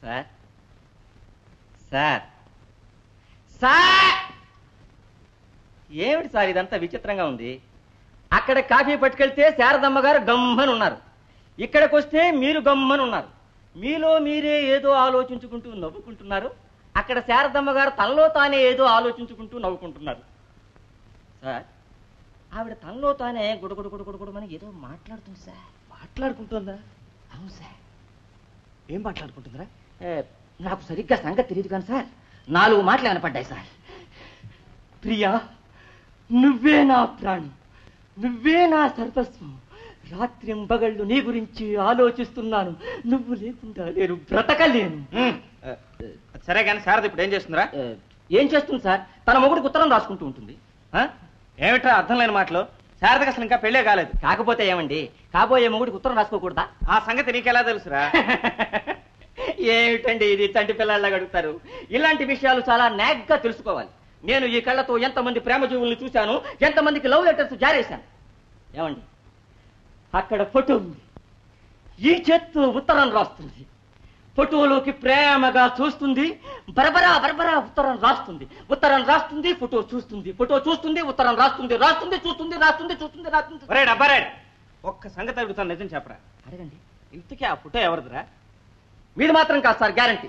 Sir sir sir ఏమిటి sir ఇదంతా విచిత్రంగా ఉంది అక్కడ కాఫీ పట్టుకెళ్తే శారదమ్మ గారు గమ్మని ఉన్నారు ఇక్కడికి వస్తే మీరు గమ్మని ఉన్నారు మీలో మీరే ఏదో ఆలోచించుకుంటూ నవ్వుకుంటున్నారు అక్కడ శారదమ్మ గారు తనలో తానే ఏదో ఆలోచించుకుంటూ నవ్వుకుంటున్నారు సార్ ఆవిడ తనలో తానే గుడగుడు గుడగుడు గుడమని ఏదో మాట్లాడుతుంది సార్ మాట్లాడుకుంటుందా అవును సార్ ఏం మాట్లాడుకుంటుందిరా ఏ, నాకు సరిగ్గా సంగతి తెలియదు కానీ సార్ నాలుగు మాటలు వినపడ్డాయి సార్ ప్రియా నువ్వే నా ప్రాణం నువ్వే నా సర్వస్వం రాత్రింబగళ్ళు నీ గురించి ఆలోచిస్తున్నాను నువ్వు లేకుండా నేను బ్రతకలేను సరే కానీ శారద ఇప్పుడు ఏం చేస్తుందిరా ఏ, ఏం చేస్తుంది సార్ తన మొగుడికి ఉత్తరం రాసుకుంటూ ఉంటుంది ఆ? ఏమిట్రా అర్థం లేని మాటలు శారదకి అసలు ఇంకా పెళ్ళే కాలేదు కాకపోతే ఏమండి కాబోయే మొగుడికి ఉత్తరం రాసుకోకూడదా ఆ సంగతి నీకెలా తెలుసురా ఏమిటండి ఇది తంటి పిల్లల్లాగా అడుగుతారు ఇలాంటి విషయాలు చాలా నాగ్గా తెలుసుకోవాలి నేను ఈ కళ్ళతో ఎంతమంది ప్రేమజీవుల్ని చూశాను ఎంతమందికి లవ్ లెటర్స్ జారేశాను ఏమండి అక్కడ ఫోటో ఉంది ఈ చేత్తో ఉత్తరం రాస్తుంది ఫోటోలోకి ప్రేమగా చూస్తుంది బరబరా బరబరా ఉత్తరం రాస్తుంది ఉత్తరం రాస్తుంది ఫోటో చూస్తుంది ఫోటో చూస్తుంది ఉత్తరం రాస్తుంది రాస్తుంది చూస్తుంది రాస్తుంది చూస్తుంది రాస్తుంది ఒరే డబ్బారాడు ఒక్క సంగతి అడుగుతాను నిజం చెప్పరా అడగండి ఇంతకీ ఆ ఫోటో ఎవరిదిరా మీది మాత్రం కాదు సార్ గ్యారంటీ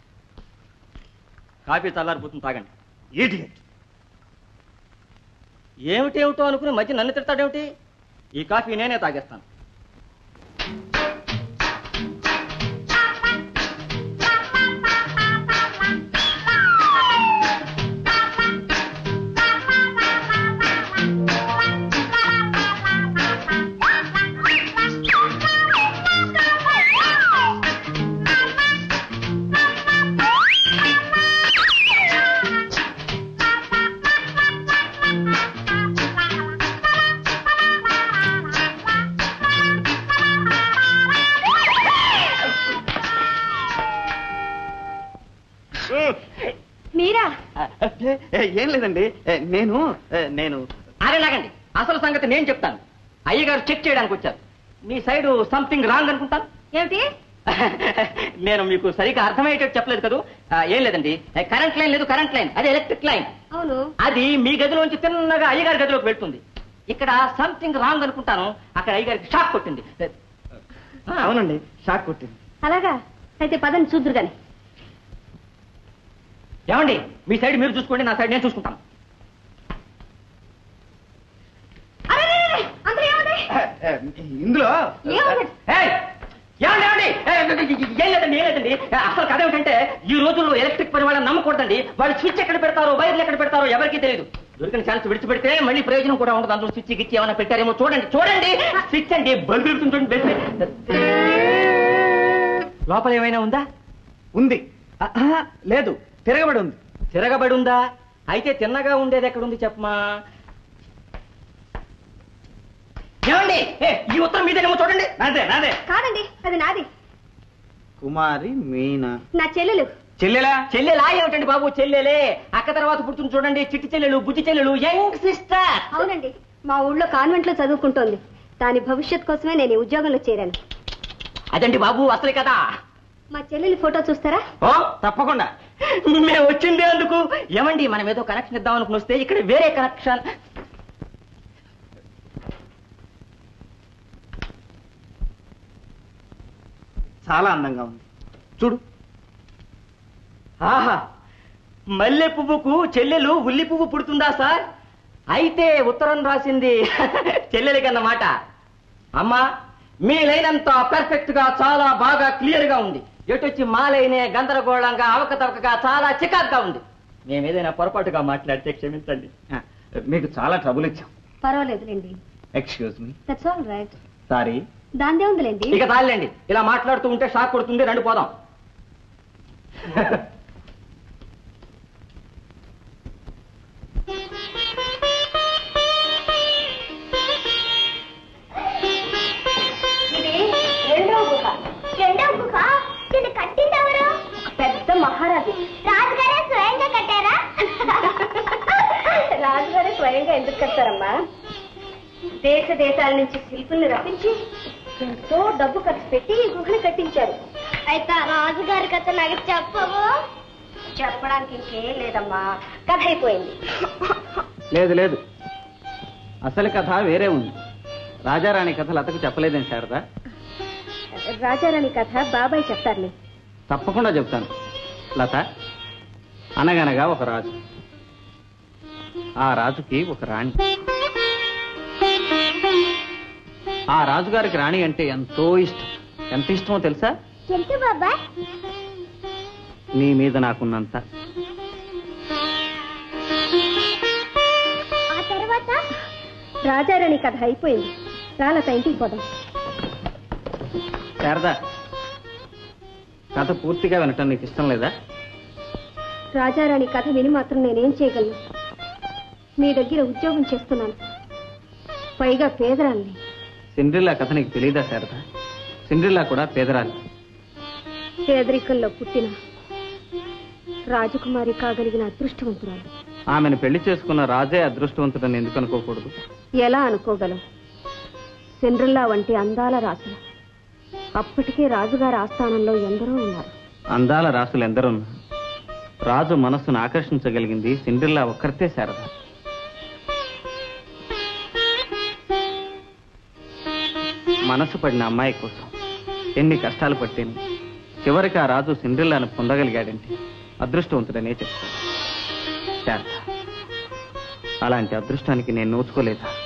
కాఫీ చల్లారిపోతుంది తాగండి ఈడియట్ ఏమిటేమిటో అనుకుని మధ్య నన్ను తిడతాడేమిటి ఈ కాఫీ నేనే తాగేస్తాను మీరా ఏం లేదండి నేను నేను ఆగండి ఆగండి అసలు సంగతి నేను చెప్తాను అయ్యగారు చెక్ చేయడానికి వచ్చారు మీ సైడ్ సంథింగ్ రాంగ్ అనుకుంటాను ఏమిటి నేను మీకు సరిగ్గా అర్థమయ్యేటట్టు చెప్పలేదు కదూ ఆ, ఏం లేదండి కరెంట్ లైన్ లేదు కరెంట్ లైన్ అది ఎలక్ట్రిక్ లైన్ అవును అది మీ గదిలోంచి తిన్నగా అయ్యగారి గదిలోకి వెళ్తుంది ఇక్కడ సంథింగ్ రాంగ్ అనుకుంటాను అక్కడ అయ్యగారికి షాక్ కొట్టింది ఆ, అవునండి షాక్ కొట్టింది అలాగా అయితే పదని చూద్దరు గాని ఏమండి మీ సైడ్ మీరు చూసుకోండి నా సైడ్ నేను చూసుకుంటాను అందరూ ఏమండి ఇందులో ఏమండి ఏయ్! ఏమండి, ఏమండి? ఏ, ఏం లేదండి ఏం లేదండి అసలు కథ ఏమిటంటే ఈ రోజుల్లో ఎలక్ట్రిక్ పని వాళ్ళని నమ్మకూడదండి వాళ్ళు స్విచ్ ఎక్కడ పెడతారో వైర్లు ఎక్కడ పెడతారో ఎవరికీ తెలియదు దొరికిన ఛాన్స్ విడిచిపెడితే మళ్ళీ ప్రయోజనం కూడా ఉండదు అందులో స్విచ్ గిచ్చి ఏమైనా పెట్టారేమో చూడండి చూడండి స్విచ్ అండి బల్బు వెలుగుతుంది చూడండి బెల్బు. లోపల ఏమైనా ఉందా ఉంది ఆహా, లేదు తిరగబడి ఉంది తిరగబడి ఉందా అయితే తిన్నగా ఉండేది ఎక్కడుంది చెప్పమా ఏమండి ఏ, ఈ ఉత్తరం మీదేనేమో చూడండి నాదే నాదే కాదండి అది నాది కుమారి మీనా నా చెల్లెలు చెల్లెలా చెల్లెలా ఏమిటండి బాబు చెల్లెలే అక్క తర్వాత పుడుతుంది చూడండి చిట్టి చెల్లెలు బుజ్జి చెల్లెలు యంగ్ సిస్టర్ అవునండి మా ఊళ్ళో కాన్వెంట్ లో చదువుకుంటోంది దాని భవిష్యత్ కోసమే నేను ఈ ఉద్యోగంలో చేరాను అదండి బాబు అసలే కదా మా చెల్లెలి ఫోటో చూస్తారా ఓ తప్పకుండా మేము వచ్చింది అందుకు ఏమండి మనం ఏదో కనెక్షన్ ఇద్దాం అనుకుని వస్తే ఇక్కడ వేరే కనెక్షన్ చాలా అందంగా ఉంది చూడు ఆహా మల్లె పువ్వుకు చెల్లెలు ఉల్లి పువ్వు పుడుతుందా సార్ అయితే ఉత్తరం రాసింది చెల్లెలికన్నమాట అమ్మా మీ లైన్ అంతా పర్ఫెక్ట్ గా చాలా బాగా క్లియర్ గా ఉంది ఎటొచ్చి మా లైనే గందరగోళంగా అవకతవకగా చాలా చికాగ్గా ఉంది మేమేదైనా పొరపాటుగా మాట్లాడితే క్షమించండి ఆ, మీకు చాలా ట్రబుల్ ఇచ్చాం పర్వాలేదులేండి excuse me that's all right sorry దాందే ఉందిలేండి ఇక తాళ్ళండి ఇలా మాట్లాడుతూ ఉంటే షాక్ కొడుతుంది రండి పోదాం ఇది రెండో గుహ రెండో గుహ దీన్ని కట్టింది ఎవరు పెద్ద మహారాజు రాజుగారే స్వయంగా కట్టారా రాజుగారే స్వయంగా ఎందుకు కట్టారమ్మా దేశ దేశాల నుంచి శిల్పుల్ని రప్పించి ఎంతో డబ్బు ఖర్చు పెట్టి ఈ గుహని కట్టించారు అయితే ఆ రాజుగారి కథ నాకు చెప్పవు చెప్పడానికి ఇంకేం లేదమ్మా కథ అయిపోయింది లేదు లేదు అసలు కథ వేరే ఉంది రాజారాణి కథ లతకు చెప్పలేదని శారదా రాజారాణి కథ బాబాయ్ చెప్తారులే తప్పకుండా చెప్తాను లత అనగనగా ఒక రాజు ఆ రాజుకి ఒక రాణి ఆ రాజుగారికి రాణి అంటే ఎంతో ఇష్టం ఎంత ఇష్టమో తెలుసా ఎంత బాబాయ్ నీ మీద నాకున్నంత ఆ తర్వాత రాజారాణి కథ అయిపోయింది రాలత ఇంటికి పోదాం శారదా కథ పూర్తిగా వినటం నీకు ఇష్టం లేదా రాజారాణి కథ విని మాత్రం నేనేం చేయగలను మీ దగ్గర ఉద్యోగం చేస్తున్నాను పైగా పేదరాల్ని సిండ్రిల్లా కథ నీకు తెలియదా శారదా సిండ్రిల్లా కూడా పేదరాలి పేదరికంలో పుట్టిన రాజకుమారి కాగలిగిన అదృష్టవంతురాలు ఆమెను పెళ్లి చేసుకున్న రాజే అదృష్టవంతుడని ఎందుకు అనుకోకూడదు ఎలా అనుకోగలం సిండ్రిల్లా వంటి అందాల రాసులు అప్పటికే రాజుగారి ఆస్థానంలో ఎందరో ఉన్నారు అందాల రాసులు ఎందరున్నా రాజు మనస్సును ఆకర్షించగలిగింది సిండ్రిల్లా ఒక్కరితే శారద మనసు పడిన అమ్మాయి కోసం ఎన్ని కష్టాలు పట్టింది చివరికి ఆ రాజు సిండ్రిల్లాను పొందగలిగాడంటే అదృష్టవంతుడనే చెప్తాను శారద అలాంటి అదృష్టానికి నేను నోచుకోలేదా